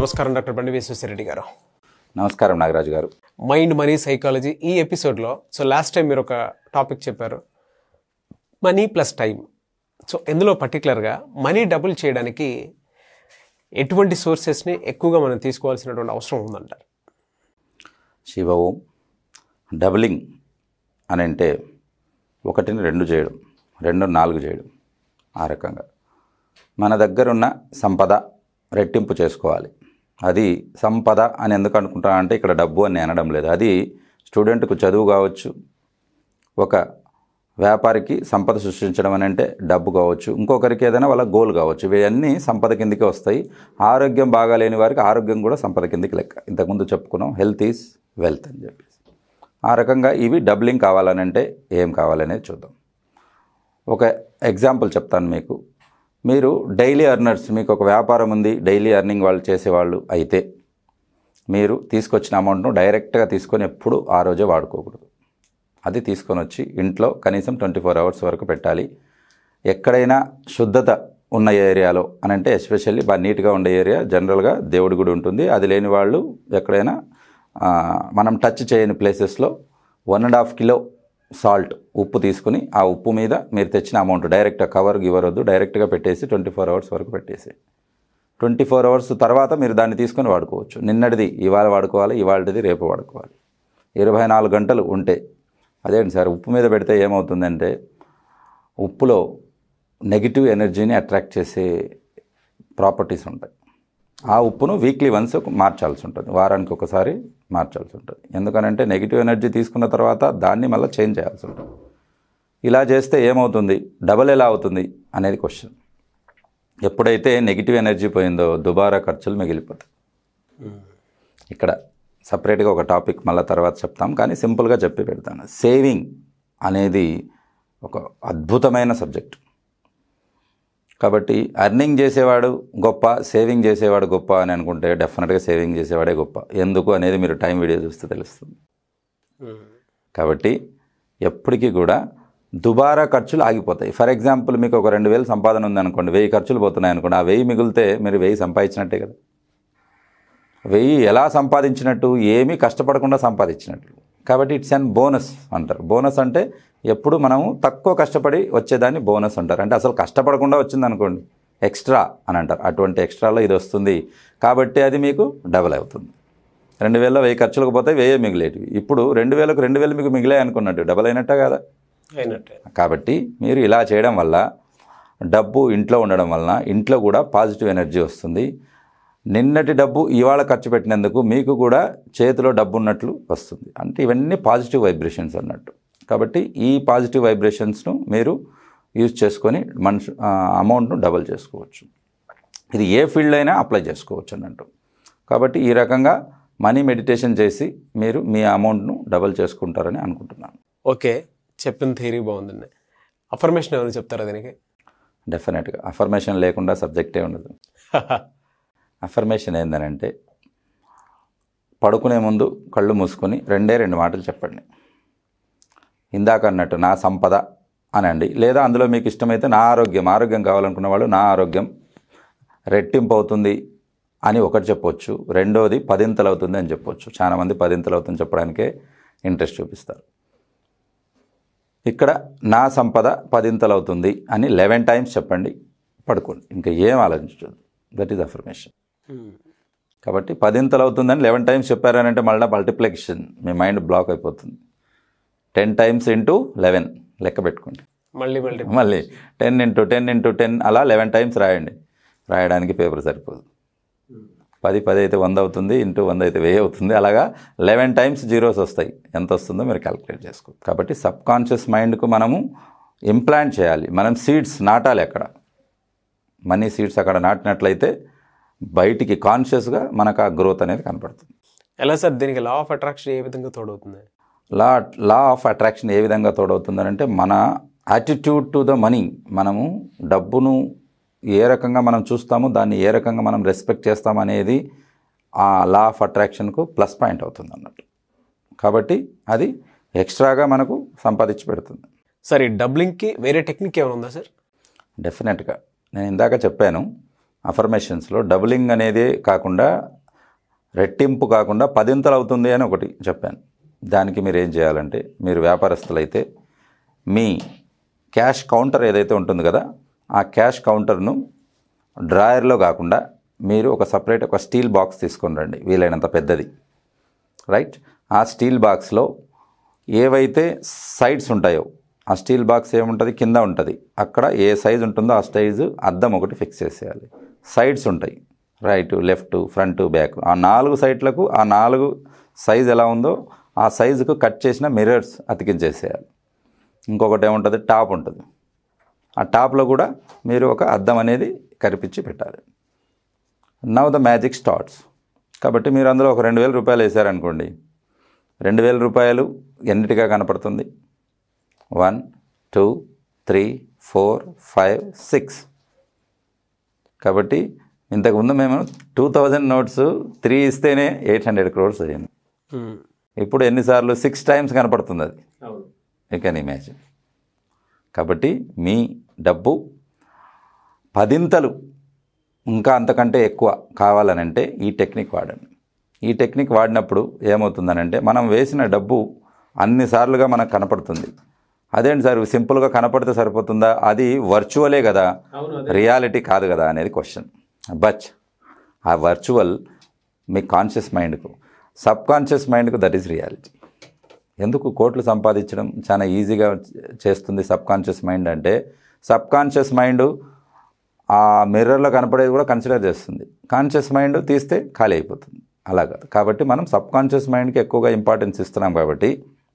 నమస్కారం డాక్టర్ బండి విశ్వేశ్వరరెడ్డి గారు నమస్కారం నాగరాజు గారు మైండ్ మనీ సైకాలజీ ఈ ఎపిసోడ్లో సో లాస్ట్ టైం మీరు ఒక టాపిక్ చెప్పారు మనీ ప్లస్ టైం సో ఇందులో పర్టికులర్గా మనీ డబుల్ చేయడానికి ఎటువంటి సోర్సెస్ని ఎక్కువగా మనం తీసుకోవాల్సినటువంటి అవసరం ఉందంటారు శివ ఓం డబులింగ్ అని అంటే ఒకటిని రెండు చేయడం రెండు నాలుగు చేయడం ఆ రకంగా మన దగ్గర ఉన్న సంపద రెట్టింపు చేసుకోవాలి అది సంపద అని ఎందుకు అనుకుంటా అంటే ఇక్కడ డబ్బు అని నేను అనడం లేదు అది స్టూడెంట్కు చదువు కావచ్చు ఒక వ్యాపారికి సంపద సృష్టించడం అని అంటే డబ్బు కావచ్చు ఇంకొకరికి ఏదైనా వాళ్ళ గోల్ కావచ్చు ఇవన్నీ సంపద కిందికి వస్తాయి ఆరోగ్యం బాగాలేని వారికి ఆరోగ్యం కూడా సంపద కిందికి లెక్క ఇంతకుముందు చెప్పుకున్నాం హెల్త్ ఈజ్ వెల్త్ అని చెప్పేసి ఆ రకంగా ఇవి డబ్లింగ్ కావాలనంటే ఏం కావాలనేది చూద్దాం ఒక ఎగ్జాంపుల్ చెప్తాను మీకు మీరు డైలీ ఎర్నర్స్ మీకు ఒక వ్యాపారం ఉంది డైలీ ఎర్నింగ్ వాళ్ళు చేసేవాళ్ళు అయితే మీరు తీసుకొచ్చిన అమౌంట్ను డైరెక్ట్గా తీసుకొని ఎప్పుడు ఆ రోజే వాడుకోకూడదు అది తీసుకొని వచ్చి ఇంట్లో కనీసం ట్వంటీ ఫోర్ అవర్స్ వరకు పెట్టాలి ఎక్కడైనా శుద్ధత ఉన్న ఏరియాలో అని అంటే ఎస్పెషల్లీ బాగా నీట్గా ఉండే ఏరియా జనరల్గా దేవుడి గుడి ఉంటుంది అది లేని వాళ్ళు ఎక్కడైనా ఆ, మనం టచ్ చేయని ప్లేసెస్లో one and half kilo salt ఉప్పు తీసుకుని ఆ ఉప్పు మీద మీరు తెచ్చిన అమౌంట్ డైరెక్ట్గా కవర్ గివర్ వద్దు డైరెక్ట్గా పెట్టేసి ట్వంటీ ఫోర్ అవర్స్ వరకు పెట్టేసి ట్వంటీ ఫోర్ అవర్స్ తర్వాత మీరు దాన్ని తీసుకొని వాడుకోవచ్చు నిన్నటిది ఇవాళ వాడుకోవాలి ఇవాళది రేపు వాడుకోవాలి ఇరవై నాలుగు గంటలు ఉంటే అదేంటి సార్ ఉప్పు మీద పెడితే ఏమవుతుందంటే ఉప్పులో నెగిటివ్ ఎనర్జీని అట్రాక్ట్ చేసే ప్రాపర్టీస్ ఉంటాయి ఆ ఉప్పును వీక్లీ వన్స్ మార్చాల్సి ఉంటుంది వారానికి ఒకసారి మార్చాల్సి ఉంటుంది ఎందుకనంటే నెగిటివ్ ఎనర్జీ తీసుకున్న తర్వాత దాన్ని మళ్ళీ చేంజ్ చేయాల్సి ఉంటుంది ఇలా చేస్తే ఏమవుతుంది డబల్ ఎలా అవుతుంది అనేది క్వశ్చన్ ఎప్పుడైతే నెగిటివ్ ఎనర్జీ పోయిందో దుబారా ఖర్చులు మిగిలిపోతాయి ఇక్కడ సపరేట్గా ఒక టాపిక్ మళ్ళీ తర్వాత చెప్తాం కానీ సింపుల్గా చెప్పి పెడతాను సేవింగ్ అనేది ఒక అద్భుతమైన సబ్జెక్ట్ కాబట్టి అర్నింగ్ చేసేవాడు గొప్ప సేవింగ్ చేసేవాడు గొప్ప అని అనుకుంటే డెఫినెట్గా సేవింగ్ చేసేవాడే గొప్ప ఎందుకు అనేది మీరు టైం వీడియో చూస్తే తెలుస్తుంది కాబట్టి ఎప్పటికీ కూడా దుబారా ఖర్చులు ఆగిపోతాయి ఫర్ ఎగ్జాంపుల్ మీకు ఒక రెండు వేలు సంపాదన ఉందనుకోండి వెయ్యి ఖర్చులు పోతున్నాయి అనుకోండి ఆ వెయ్యి మిగిలితే మీరు వెయ్యి సంపాదించినట్టే కదా వెయ్యి ఎలా సంపాదించినట్టు ఏమీ కష్టపడకుండా సంపాదించినట్టు కాబట్టి ఇట్స్ అన్ బోనస్ అంటారు బోనస్ అంటే ఎప్పుడు మనము తక్కువ కష్టపడి వచ్చేదాన్ని బోనస్ అంటారు అంటే అసలు కష్టపడకుండా వచ్చింది అనుకోండి ఎక్స్ట్రా అని అంటారు అటువంటి ఎక్స్ట్రాలో ఇది వస్తుంది కాబట్టి అది మీకు డబల్ అవుతుంది రెండు వేలలో వెయ్యి ఖర్చులకు పోతే వెయ్యి మిగిలేటివి ఇప్పుడు రెండు వేలకు రెండు వేలు మీకు మిగిలాయి అనుకున్నట్టు డబల్ అయినట్టే కదా అయినట్టే కాబట్టి మీరు ఇలా చేయడం వల్ల డబ్బు ఇంట్లో ఉండడం వలన ఇంట్లో కూడా పాజిటివ్ ఎనర్జీ వస్తుంది నిన్నటి డబ్బు ఇవాళ ఖర్చు పెట్టినందుకు మీకు కూడా చేతిలో డబ్బు ఉన్నట్లు వస్తుంది అంటే ఇవన్నీ పాజిటివ్ వైబ్రేషన్స్ అన్నట్టు కాబట్టి ఈ పాజిటివ్ వైబ్రేషన్స్ను మీరు యూజ్ చేసుకొని మనిషి అమౌంట్ను డబల్ చేసుకోవచ్చు ఇది ఏ ఫీల్డ్ అయినా అప్లై చేసుకోవచ్చు అన్నట్టు కాబట్టి ఈ రకంగా మనీ మెడిటేషన్ చేసి మీరు మీ అమౌంట్ను డబల్ చేసుకుంటారని అనుకుంటున్నాను ఓకే చెప్పిన థియరీ బాగుందండి అఫర్మేషన్ ఏమైనా చెప్తారా దీనికి డెఫినెట్గా అఫర్మేషన్ లేకుండా సబ్జెక్టే ఉండదు అఫర్మేషన్ ఏందనంటే పడుకునే ముందు కళ్ళు మూసుకొని రెండే రెండు మాటలు చెప్పండి ఇందాక అన్నట్టు నా సంపద అనండి లేదా అందులో మీకు ఇష్టమైతే నా ఆరోగ్యం ఆరోగ్యం కావాలనుకున్న వాళ్ళు నా ఆరోగ్యం రెట్టింపు అవుతుంది అని ఒకటి చెప్పొచ్చు రెండోది పదింతలు అవుతుంది అని చెప్పొచ్చు చాలామంది పదింతలు అవుతుంది చెప్పడానికే ఇంట్రెస్ట్ చూపిస్తారు ఇక్కడ నా సంపద పదింతలు అవుతుంది అని లెవెన్ టైమ్స్ చెప్పండి పడుకోండి ఇంకా ఏం ఆలోచించదు దట్ ఈజ్ అఫర్మేషన్ కాబట్టి పదింతలు అవుతుందని లెవెన్ టైమ్స్ చెప్పారనంటే మళ్ళీ మల్టిప్లికేషన్ మీ మైండ్ బ్లాక్ అయిపోతుంది టెన్ టైమ్స్ ఇంటూ లెవెన్ లెక్క పెట్టుకోండి మళ్ళీ మళ్ళీ మళ్ళీ ten into ten into ten అలా లెవెన్ టైమ్స్ రాయండి రాయడానికి పేపర్ సరిపోదు పది పది అయితే వంద అవుతుంది ఇంటూ వంద అయితే వెయ్యి అవుతుంది అలాగా లెవెన్ టైమ్స్ జీరోస్ వస్తాయి ఎంత వస్తుందో మీరు క్యాలిక్యులేట్ చేసుకో కాబట్టి సబ్ కాన్షియస్ మైండ్కు మనము ఇంప్లాంట్ చేయాలి మనం సీడ్స్ నాటాలి అక్కడ మనీ సీడ్స్ అక్కడ నాటినట్లయితే బయటికి కాన్షియస్గా మనకు ఆ గ్రోత్ అనేది కనపడుతుంది ఎలా సార్ దీనికి లా ఆఫ్ అట్రాక్షన్ ఏ విధంగా తోడవుతుంది లా లా ఆఫ్ అట్రాక్షన్ ఏ విధంగా తోడవుతుందనంటే మన యాటిట్యూడ్ టు ద మనీ మనము డబ్బును ఏ రకంగా మనం చూస్తామో దాన్ని ఏ రకంగా మనం రెస్పెక్ట్ చేస్తాం అనేది ఆ లా ఆఫ్ అట్రాక్షన్కు ప్లస్ పాయింట్ అవుతుంది అన్నట్టు కాబట్టి అది ఎక్స్ట్రాగా మనకు సంపాదించి పెడుతుంది సార్ ఈ డబ్లింగ్కి వేరే టెక్నిక్ ఏమైనా ఉందా సార్ డెఫినెట్గా నేను ఇందాక చెప్పాను అఫర్మేషన్స్లో డబులింగ్ అనేది కాకుండా రెట్టింపు కాకుండా పదింతలు అవుతుంది అని ఒకటి చెప్పాను దానికి మీరు ఏం చేయాలంటే మీరు వ్యాపారస్తులైతే మీ క్యాష్ కౌంటర్ ఏదైతే ఉంటుంది కదా ఆ క్యాష్ కౌంటర్ను డ్రాయర్లో కాకుండా మీరు ఒక సపరేట్ ఒక స్టీల్ బాక్స్ తీసుకొని రండి వీలైనంత పెద్దది రైట్ ఆ స్టీల్ బాక్స్లో ఏవైతే సైడ్స్ ఉంటాయో ఆ స్టీల్ బాక్స్ ఏముంటుంది కింద ఉంటుంది అక్కడ ఏ సైజ్ ఉంటుందో ఆ సైజు అద్దం ఒకటి ఫిక్స్ చేసేయాలి సైడ్స్ ఉంటాయి రైట్ లెఫ్ట్ ఫ్రంట్ బ్యాక్ ఆ నాలుగు సైడ్లకు ఆ నాలుగు సైజ్ ఎలా ఉందో ఆ సైజుకు కట్ చేసిన మిర్రర్స్ అతికించేసేయాలి ఇంకొకటి ఏముంటుంది టాప్ ఉంటుంది ఆ టాప్లో కూడా మీరు ఒక అద్దం అనేది కరిపించి పెట్టాలి నవ్ ద మ్యాజిక్ స్టార్ట్స్ కాబట్టి మీరు అందులో ఒక రెండు వేల రూపాయలు వేసారనుకోండి రెండు వేల రూపాయలు ఎన్నిటిగా కనపడుతుంది one two three four five six కాబట్టి ఇంతకుముందు మేము టూ థౌజండ్ నోట్స్ త్రీ ఇస్తేనే ఎయిట్ హండ్రెడ్ క్రోర్స్ అయ్యింది ఇప్పుడు ఎన్నిసార్లు సిక్స్ టైమ్స్ కనపడుతుంది అది అవును యూ కెన్ ఇమాజిన్ కాబట్టి మీ డబ్బు పదింతలు ఇంకా అంతకంటే ఎక్కువ కావాలనంటే ఈ టెక్నిక్ వాడండి ఈ టెక్నిక్ వాడినప్పుడు ఏమవుతుందనంటే మనం వేసిన డబ్బు అన్నిసార్లుగా మనకు కనపడుతుంది అదేంటి సార్ సింపుల్గా కనపడితే సరిపోతుందా అది వర్చువలే కదా అవును రియాలిటీ కాదు కదా అనేది క్వశ్చన్ బట్ ఆ వర్చువల్ మీ కాన్షియస్ మైండ్కు సబ్ కాన్షియస్ మైండ్కు దట్ ఈస్ రియాలిటీ ఎందుకు కోట్లు సంపాదించడం చాలా ఈజీగా చేస్తుంది సబ్ కాన్షియస్ మైండ్ అంటే సబ్ కాన్షియస్ మైండ్ ఆ మిర్రర్లో కనపడేది కూడా కన్సిడర్ చేస్తుంది కాన్షియస్ మైండ్ తీస్తే ఖాళీ అయిపోతుంది అలా కాదు కాబట్టి మనం సబ్ కాన్షియస్ మైండ్కి ఎక్కువగా ఇంపార్టెన్స్ ఇస్తున్నాం కాబట్టి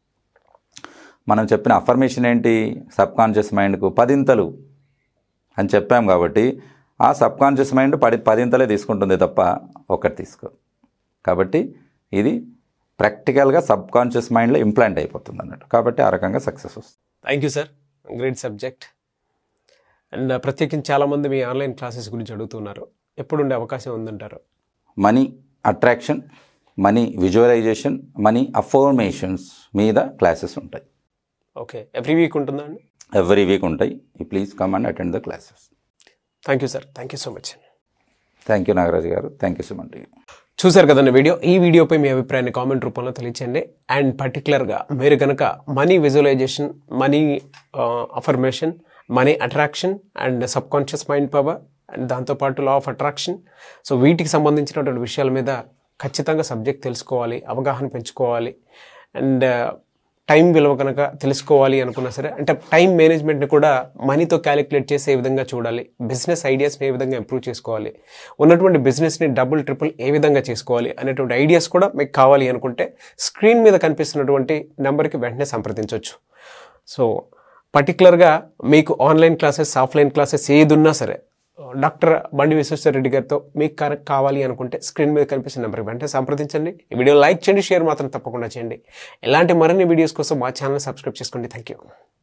మనం చెప్పిన అఫర్మేషన్ ఏంటి సబ్ కాన్షియస్ మైండ్కు పదింతలు అని చెప్పాం కాబట్టి ఆ సబ్ కాన్షియస్ మైండ్ పది పదింతలే తీసుకుంటుంది తప్ప ఒకటి తీసుకో కాబట్టి ఇది ప్రాక్టికల్గా సబ్ కాన్షియస్ మైండ్లో ఇంప్లాంట్ అయిపోతుంది అన్నట్టు కాబట్టి ఆ రకంగా సక్సెస్ వస్తుంది thank you sir great subject and ప్రత్యేకించి చాలామంది మీ ఆన్లైన్ క్లాసెస్ గురించి అడుగుతున్నారు ఎప్పుడు ఉండే అవకాశం ఉందంటారు money attraction money visualisation money affirmations మీద క్లాసెస్ ఉంటాయి ఓకే ఎవ్రీ వీక్ ఉంటుందా అండి ఎవ్రీ వీక్ ఉంటాయి ఈ please come and attend the classes thank you sir thank you so much thank you Nagaraj garu thank you so much చూశారు కదండి video ఈ వీడియోపై మీ అభిప్రాయాన్ని కామెంట్ రూపంలో తెలియచేయండి అండ్ పర్టికులర్గా మీరు కనుక money visualisation money affirmation money attraction and subconscious mind power and దాంతోపాటు లా ఆఫ్ అట్రాక్షన్ సో వీటికి సంబంధించినటువంటి విషయాల మీద ఖచ్చితంగా సబ్జెక్ట్ తెలుసుకోవాలి అవగాహన పెంచుకోవాలి అండ్ టైం విలువ కనుక తెలుసుకోవాలి అనుకున్నా సరే అంటే టైం మేనేజ్మెంట్ని కూడా మనీతో క్యాలిక్యులేట్ చేసే విధంగా చూడాలి బిజినెస్ ఐడియాస్ని ఏ విధంగా ఇంప్రూవ్ చేసుకోవాలి ఉన్నటువంటి బిజినెస్ని డబుల్ ట్రిపుల్ ఏ విధంగా చేసుకోవాలి అనేటువంటి ఐడియాస్ కూడా మీకు కావాలి అనుకుంటే స్క్రీన్ మీద కనిపిస్తున్నటువంటి నెంబర్కి వెంటనే సంప్రదించవచ్చు సో పర్టికులర్గా మీకు ఆన్లైన్ క్లాసెస్ ఆఫ్లైన్ క్లాసెస్ ఏది ఉన్నా సరే డాక్టర్ బండి విశ్వేశ్వర రెడ్డి గారితో మీకు కరెక్ట్ కావాలి అనుకుంటే స్క్రీన్ మీద కనిపిస్తున్న నెంబర్కి వెంటనే సంప్రదించండి ఈ వీడియో లైక్ చేయండి షేర్ మాత్రం తప్పకుండా చేయండి ఇలాంటి మరిన్ని వీడియోస్ కోసం మా ఛానల్ సబ్స్క్రైబ్ చేసుకోండి థ్యాంక్ యూ